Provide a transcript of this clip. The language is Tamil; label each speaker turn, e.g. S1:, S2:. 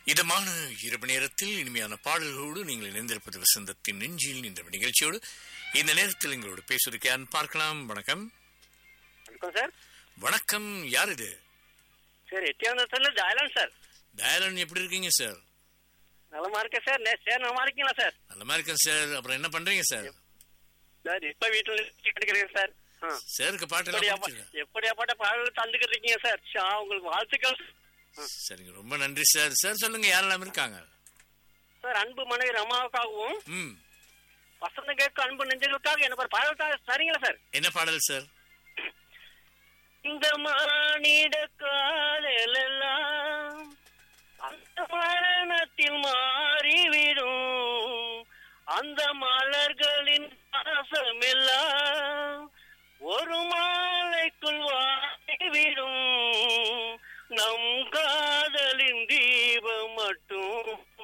S1: இதமான இரவு நேரத்தில் இனிமையான பாடல்களோடு நீங்கள் இணைந்திருப்பது வசந்தத்தின் நெஞ்சில் இந்த நிகழ்ச்சியோடு இந்த நேரத்தில் எங்களோடு பேசுவதற்கு யார் பார்க்கலாம் வணக்கம்
S2: வணக்கம் சார்
S1: வணக்கம் யார் இது
S2: சார் எட்டியாந்தத்துல ஜாயலன் சார்
S1: தயாளன் எப்படி இருக்கீங்க சார்
S2: நலமா இருக்கேன் சார் நே- சார் நலமா இருக்கீங்களா சார்
S1: நல்லமா இருக்கேன் சார் அப்புறம் என்ன பண்றீங்க சார்
S2: சார் இப்ப வீட்டுல கிடைக்கிறீங்க சார் ஆ.
S1: சாருக்கு பாட்டு
S2: எப்படியா
S1: எல்லாம் பிடிச்சிருக்கா?
S2: எப்படியாப்பட்ட பாடல் தந்துக்கிட்டு இருக்கீங்க சார் ஷா, உங்களுக்கு வாழ்த்துக்கள்
S1: சரிங்க ரொம்ப நன்றி சார் சார் சொல்லுங்க யாரெல்லாம் இருக்காங்க
S2: சார் அன்பு மனைவி ரமாவுக்காகவும்
S1: ம்
S2: வசந்த கேட்க அன்பு நெஞ்சங்களுக்காக எனக்கு ஒரு பாடல் தா- சரிங்களா சார்
S1: என்ன பாடல் சார்
S2: இந்த மானிட காலெல்லாம் அந்த மரணத்தில் மாறிவிடும் அந்த மலர்களின் வாசமெல்லாம் ஒரு மாலைக்குள் வாடிவிடும் நம் காதலின் தீபம் மட்டும்